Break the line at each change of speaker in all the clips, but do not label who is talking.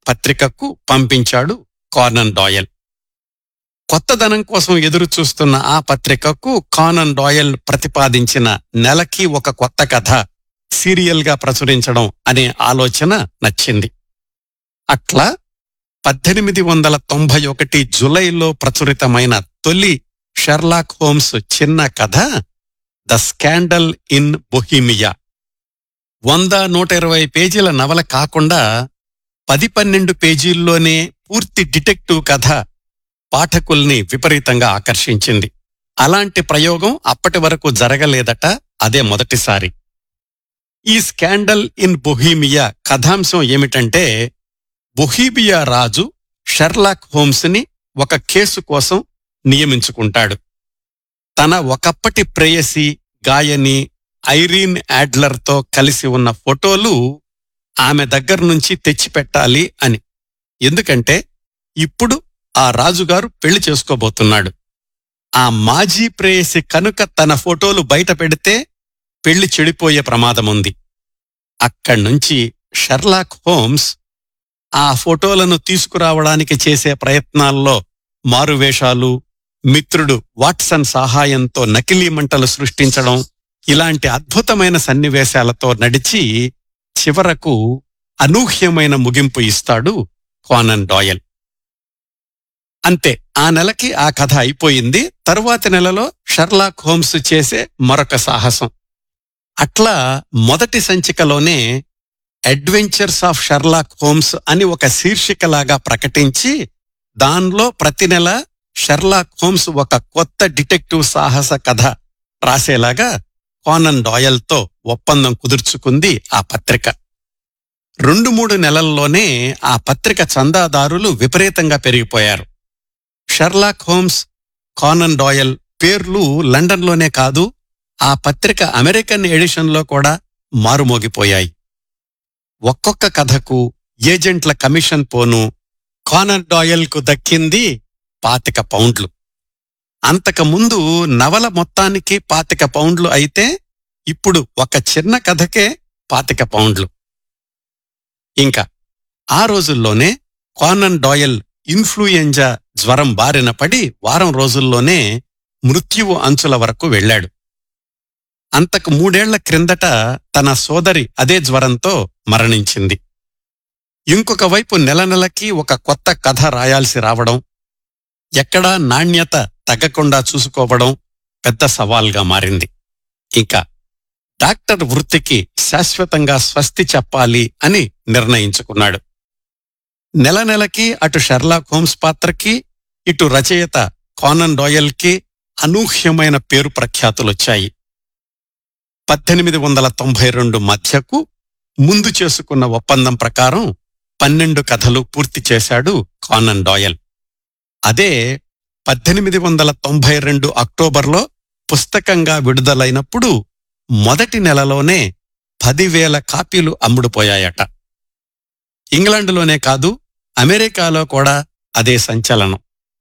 పత్రికకు పంపించాడు కార్నన్ డాయల్ కొత్తదనం కోసం ఎదురు చూస్తున్న ఆ పత్రికకు కానన్ డాయల్ ప్రతిపాదించిన నెలకి ఒక కొత్త కథ సీరియల్ గా ప్రచురించడం అనే ఆలోచన నచ్చింది అట్లా పద్దెనిమిది వందల తొంభై ఒకటి జులైలో ప్రచురితమైన తొలి షెర్లాక్ హోమ్స్ చిన్న కథ ద స్కాండల్ ఇన్ బొహీమియా వంద నూట ఇరవై పేజీల నవల కాకుండా పది పన్నెండు పేజీల్లోనే పూర్తి డిటెక్టివ్ కథ పాఠకుల్ని విపరీతంగా ఆకర్షించింది అలాంటి ప్రయోగం అప్పటి వరకు జరగలేదట అదే మొదటిసారి ఈ స్కాండల్ ఇన్ బొహీమియా కథాంశం ఏమిటంటే బొహీమియా రాజు షెర్లాక్ హోమ్స్ని ఒక కేసు కోసం నియమించుకుంటాడు తన ఒకప్పటి ప్రేయసి గాయని ఐరీన్ యాడ్లర్తో కలిసి ఉన్న ఫోటోలు ఆమె దగ్గర నుంచి తెచ్చిపెట్టాలి అని ఎందుకంటే ఇప్పుడు ఆ రాజుగారు పెళ్లి చేసుకోబోతున్నాడు ఆ మాజీ ప్రేయసి కనుక తన ఫోటోలు బయట పెడితే పెళ్లి చెడిపోయే ప్రమాదముంది అక్కడ్నుంచి షెర్లాక్ హోమ్స్ ఆ ఫోటోలను తీసుకురావడానికి చేసే ప్రయత్నాల్లో మారువేషాలు మిత్రుడు వాట్సన్ సహాయంతో నకిలీ మంటలు సృష్టించడం ఇలాంటి అద్భుతమైన సన్నివేశాలతో నడిచి చివరకు అనూహ్యమైన ముగింపు ఇస్తాడు కానన్ డాయల్ అంతే ఆ నెలకి ఆ కథ అయిపోయింది తరువాతి నెలలో షర్లాక్ హోమ్స్ చేసే మరొక సాహసం అట్లా మొదటి సంచికలోనే అడ్వెంచర్స్ ఆఫ్ షర్లాక్ హోమ్స్ అని ఒక శీర్షికలాగా ప్రకటించి దానిలో ప్రతి నెల షెర్లాక్ హోమ్స్ ఒక కొత్త డిటెక్టివ్ సాహస కథ రాసేలాగా కానన్ డాయల్తో ఒప్పందం కుదుర్చుకుంది ఆ పత్రిక రెండు మూడు నెలల్లోనే ఆ పత్రిక చందాదారులు విపరీతంగా పెరిగిపోయారు షెర్లాక్ హోమ్స్ కానన్ డాయల్ పేర్లు లండన్లోనే కాదు ఆ పత్రిక అమెరికన్ ఎడిషన్లో కూడా మారుమోగిపోయాయి ఒక్కొక్క కథకు ఏజెంట్ల కమిషన్ పోను కానన్ డాయల్కు దక్కింది పాతిక పౌండ్లు అంతకుముందు నవల మొత్తానికి పాతిక పౌండ్లు అయితే ఇప్పుడు ఒక చిన్న కథకే పాతిక పౌండ్లు ఇంకా ఆ రోజుల్లోనే కానన్ డాయల్ ఇన్ఫ్లూయెంజా జ్వరం బారిన పడి వారం రోజుల్లోనే మృత్యువు అంచుల వరకు వెళ్ళాడు అంతకు మూడేళ్ల క్రిందట తన సోదరి అదే జ్వరంతో మరణించింది ఇంకొక వైపు నెల నెలకి ఒక కొత్త కథ రాయాల్సి రావడం ఎక్కడా నాణ్యత తగ్గకుండా చూసుకోవడం పెద్ద సవాల్గా మారింది ఇంకా డాక్టర్ వృత్తికి శాశ్వతంగా స్వస్తి చెప్పాలి అని నిర్ణయించుకున్నాడు నెల నెలకి అటు షెర్లాక్ హోమ్స్ పాత్రకి ఇటు రచయిత కానన్ డాయల్కి అనూహ్యమైన పేరు ప్రఖ్యాతులొచ్చాయి పద్దెనిమిది వందల తొంభై రెండు మధ్యకు ముందు చేసుకున్న ఒప్పందం ప్రకారం పన్నెండు కథలు పూర్తి చేశాడు కానన్ డాయల్ అదే పద్దెనిమిది వందల తొంభై రెండు అక్టోబర్లో పుస్తకంగా విడుదలైనప్పుడు మొదటి నెలలోనే పదివేల కాపీలు అమ్ముడుపోయాయట ఇంగ్లాండులోనే కాదు అమెరికాలో కూడా అదే సంచలనం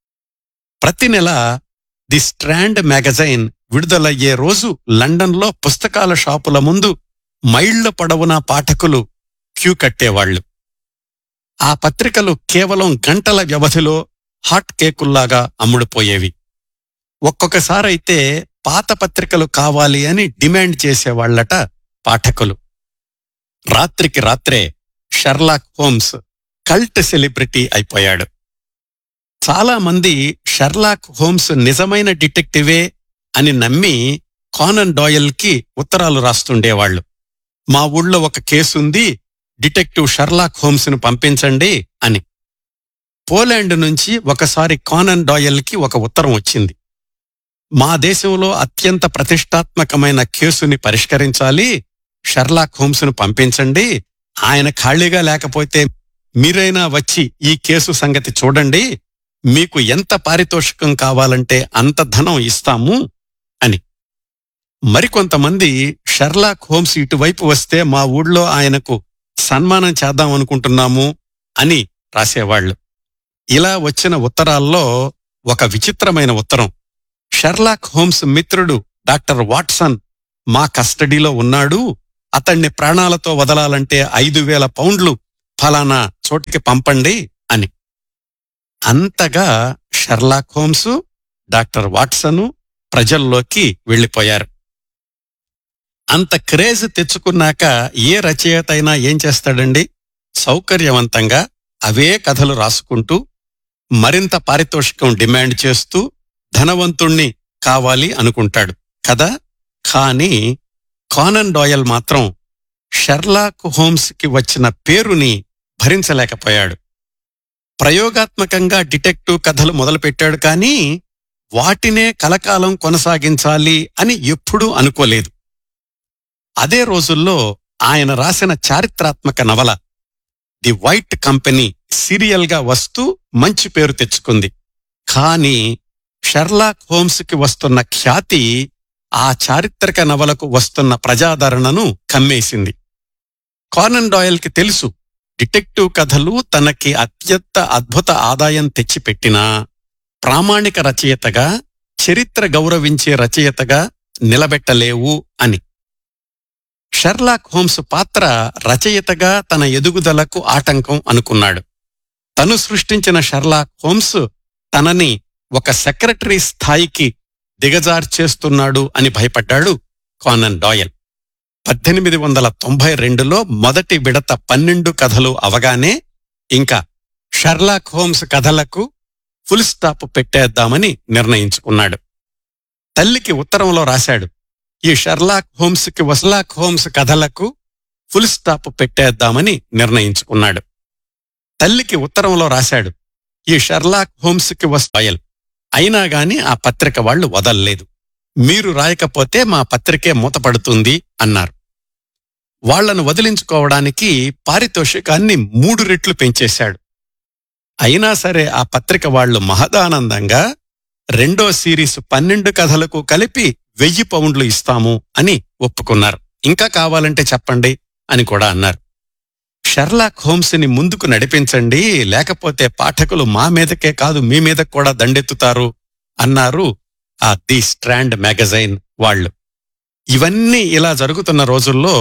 ప్రతి నెల ది స్ట్రాండ్ మ్యాగజైన్ విడుదలయ్యే రోజు లండన్లో పుస్తకాల షాపుల ముందు మైళ్ల పొడవున పాఠకులు క్యూ కట్టేవాళ్లు ఆ పత్రికలు కేవలం గంటల వ్యవధిలో హాట్ కేకుల్లాగా అమ్ముడుపోయేవి ఒక్కొక్కసారైతే పాత పత్రికలు కావాలి అని డిమాండ్ చేసేవాళ్లట పాఠకులు రాత్రికి రాత్రే షర్లాక్ హోమ్స్ కల్ట్ సెలబ్రిటీ అయిపోయాడు చాలా మంది షర్లాక్ హోమ్స్ నిజమైన డిటెక్టివే అని నమ్మి కానన్ డాయల్కి ఉత్తరాలు రాస్తుండేవాళ్లు మా ఊళ్ళో ఒక కేసుంది డిటెక్టివ్ షర్లాక్ హోమ్స్ను పంపించండి అని పోలాండ్ నుంచి ఒకసారి కానన్ డాయల్కి ఒక ఉత్తరం వచ్చింది మా దేశంలో అత్యంత ప్రతిష్టాత్మకమైన కేసుని పరిష్కరించాలి షర్లాక్ హోమ్స్ను పంపించండి ఆయన ఖాళీగా లేకపోతే మీరైనా వచ్చి ఈ కేసు సంగతి చూడండి మీకు ఎంత పారితోషికం కావాలంటే అంత ధనం ఇస్తాము అని మరికొంతమంది షర్లాక్ హోమ్స్ ఇటువైపు వస్తే మా ఊళ్ళో ఆయనకు సన్మానం చేద్దాం అనుకుంటున్నాము అని రాసేవాళ్లు ఇలా వచ్చిన ఉత్తరాల్లో ఒక విచిత్రమైన ఉత్తరం షెర్లాక్ హోమ్స్ మిత్రుడు డాక్టర్ వాట్సన్ మా కస్టడీలో ఉన్నాడు అతణ్ణి ప్రాణాలతో వదలాలంటే ఐదు వేల పౌండ్లు ఫలానా చోటికి పంపండి అని అంతగా షెర్లాక్ హోమ్స్ డాక్టర్ వాట్సను ప్రజల్లోకి వెళ్ళిపోయారు అంత క్రేజ్ తెచ్చుకున్నాక ఏ రచయిత అయినా ఏం చేస్తాడండి సౌకర్యవంతంగా అవే కథలు రాసుకుంటూ మరింత పారితోషికం డిమాండ్ చేస్తూ ధనవంతుణ్ణి కావాలి అనుకుంటాడు కదా కానీ కానన్ డాయల్ మాత్రం షెర్లాక్ హోమ్స్కి వచ్చిన పేరుని భరించలేకపోయాడు ప్రయోగాత్మకంగా డిటెక్టివ్ కథలు మొదలుపెట్టాడు కానీ వాటినే కలకాలం కొనసాగించాలి అని ఎప్పుడూ అనుకోలేదు అదే రోజుల్లో ఆయన రాసిన చారిత్రాత్మక నవల ది వైట్ కంపెనీ సీరియల్గా వస్తూ మంచి పేరు తెచ్చుకుంది కానీ షెర్లాక్ హోమ్స్కి వస్తున్న ఖ్యాతి ఆ చారిత్రక నవలకు వస్తున్న ప్రజాదరణను కమ్మేసింది కార్నన్ డాయల్కి తెలుసు డిటెక్టివ్ కథలు తనకి అత్యంత అద్భుత ఆదాయం తెచ్చిపెట్టినా ప్రామాణిక రచయితగా చరిత్ర గౌరవించే రచయితగా నిలబెట్టలేవు అని షెర్లాక్ హోమ్స్ పాత్ర రచయితగా తన ఎదుగుదలకు ఆటంకం అనుకున్నాడు తను సృష్టించిన షెర్లాక్ హోమ్స్ తనని ఒక సెక్రటరీ స్థాయికి దిగజార్చేస్తున్నాడు అని భయపడ్డాడు కానన్ డాయల్ పద్దెనిమిది వందల తొంభై రెండులో మొదటి విడత పన్నెండు కథలు అవగానే ఇంకా షెర్లాక్ హోమ్స్ కథలకు ఫుల్ స్టాప్ పెట్టేద్దామని నిర్ణయించుకున్నాడు తల్లికి ఉత్తరంలో రాశాడు ఈ షెర్లాక్ హోమ్స్కి వస్లాక్ హోమ్స్ కథలకు ఫుల్ స్టాప్ పెట్టేద్దామని నిర్ణయించుకున్నాడు తల్లికి ఉత్తరంలో రాశాడు ఈ షెర్లాక్ హోమ్స్కి వస్తాయల్ అయినా గాని ఆ పత్రిక వాళ్ళు వదల్లేదు మీరు రాయకపోతే మా పత్రికే మూతపడుతుంది అన్నారు వాళ్లను వదిలించుకోవడానికి పారితోషికాన్ని మూడు రెట్లు పెంచేశాడు అయినా సరే ఆ పత్రిక వాళ్ళు మహదానందంగా రెండో సిరీస్ పన్నెండు కథలకు కలిపి వెయ్యి పౌండ్లు ఇస్తాము అని ఒప్పుకున్నారు ఇంకా కావాలంటే చెప్పండి అని కూడా అన్నారు షెర్లాక్ హోమ్స్ని ముందుకు నడిపించండి లేకపోతే పాఠకులు మా మీదకే కాదు మీ మీదకు కూడా దండెత్తుతారు అన్నారు ఆ ది స్ట్రాండ్ మ్యాగజైన్ వాళ్ళు ఇవన్నీ ఇలా జరుగుతున్న రోజుల్లో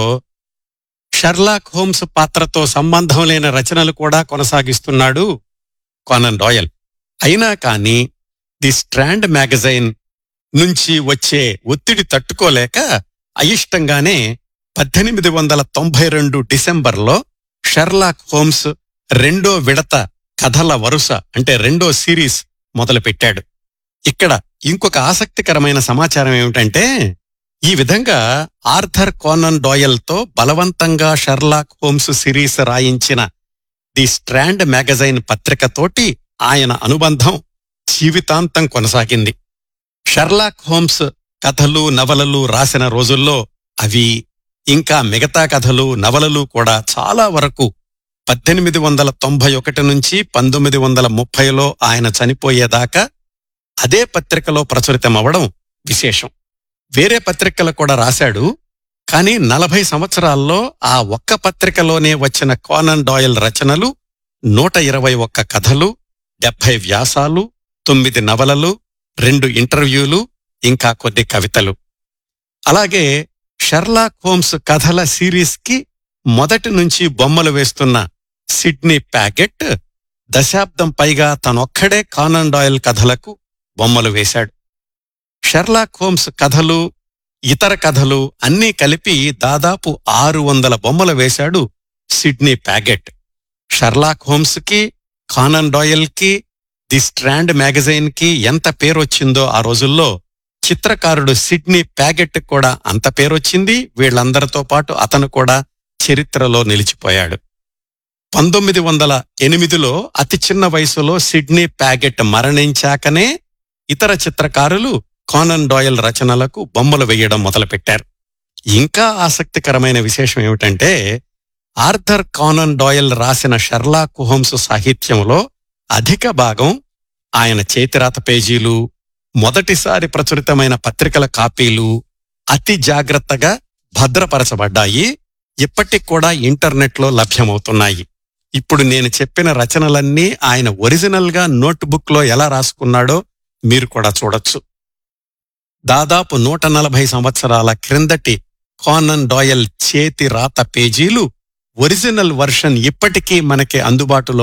షెర్లాక్ హోమ్స్ పాత్రతో సంబంధం లేని రచనలు కూడా కొనసాగిస్తున్నాడు కానన్ రాయల్ అయినా కానీ ది స్ట్రాండ్ మ్యాగజైన్ నుంచి వచ్చే ఒత్తిడి తట్టుకోలేక అయిష్టంగానే పద్దెనిమిది వందల తొంభై రెండు డిసెంబర్లో షెర్లాక్ హోమ్స్ రెండో విడత కథల వరుస అంటే రెండో సిరీస్ మొదలుపెట్టాడు ఇక్కడ ఇంకొక ఆసక్తికరమైన సమాచారం ఏమిటంటే ఈ విధంగా ఆర్థర్ కోనన్ డాయల్తో బలవంతంగా షెర్లాక్ హోమ్స్ సిరీస్ రాయించిన ది స్ట్రాండ్ మ్యాగజైన్ పత్రికతోటి ఆయన అనుబంధం జీవితాంతం కొనసాగింది షెర్లాక్ హోమ్స్ కథలు నవలలు రాసిన రోజుల్లో అవి ఇంకా మిగతా కథలు నవలలు కూడా చాలా వరకు పద్దెనిమిది వందల తొంభై ఒకటి నుంచి పంతొమ్మిది వందల ముప్పైలో ఆయన చనిపోయేదాకా అదే పత్రికలో ప్రచురితమవ్వడం విశేషం వేరే పత్రికలు కూడా రాశాడు కానీ నలభై సంవత్సరాల్లో ఆ ఒక్క పత్రికలోనే వచ్చిన కోనన్ డాయల్ రచనలు నూట ఇరవై ఒక్క కథలు డెబ్బై వ్యాసాలు తొమ్మిది నవలలు రెండు ఇంటర్వ్యూలు ఇంకా కొద్ది కవితలు అలాగే షెర్లాక్ హోమ్స్ కథల సిరీస్కి మొదటి నుంచి బొమ్మలు వేస్తున్న సిడ్నీ ప్యాకెట్ దశాబ్దం పైగా తనొక్కడే కానన్ డాయల్ కథలకు బొమ్మలు వేశాడు షెర్లాక్ హోమ్స్ కథలు ఇతర కథలు అన్నీ కలిపి దాదాపు ఆరు వందల బొమ్మలు వేశాడు సిడ్నీ ప్యాగెట్ షెర్లాక్ హోమ్స్కి కానన్ డాయల్కి ది స్ట్రాండ్ మ్యాగజైన్ కి ఎంత పేరొచ్చిందో ఆ రోజుల్లో చిత్రకారుడు సిడ్నీ ప్యాగెట్ కూడా అంత పేరొచ్చింది వీళ్ళందరితో పాటు అతను కూడా చరిత్రలో నిలిచిపోయాడు పంతొమ్మిది వందల ఎనిమిదిలో అతి చిన్న వయసులో సిడ్నీ ప్యాగెట్ మరణించాకనే ఇతర చిత్రకారులు కానన్ డాయల్ రచనలకు బొమ్మలు వేయడం మొదలుపెట్టారు ఇంకా ఆసక్తికరమైన విశేషం ఏమిటంటే ఆర్థర్ కానన్ డాయల్ రాసిన షెర్లాక్ హోమ్స్ సాహిత్యంలో అధిక భాగం ఆయన చేతిరాత పేజీలు మొదటిసారి ప్రచురితమైన పత్రికల కాపీలు అతి జాగ్రత్తగా భద్రపరచబడ్డాయి ఇప్పటికి కూడా ఇంటర్నెట్లో లభ్యమవుతున్నాయి ఇప్పుడు నేను చెప్పిన రచనలన్నీ ఆయన ఒరిజినల్గా నోట్బుక్లో ఎలా రాసుకున్నాడో మీరు కూడా చూడొచ్చు దాదాపు నూట నలభై సంవత్సరాల క్రిందటి కానన్ డాయల్ చేతి రాత పేజీలు ఒరిజినల్ వర్షన్ ఇప్పటికీ మనకి అందుబాటులో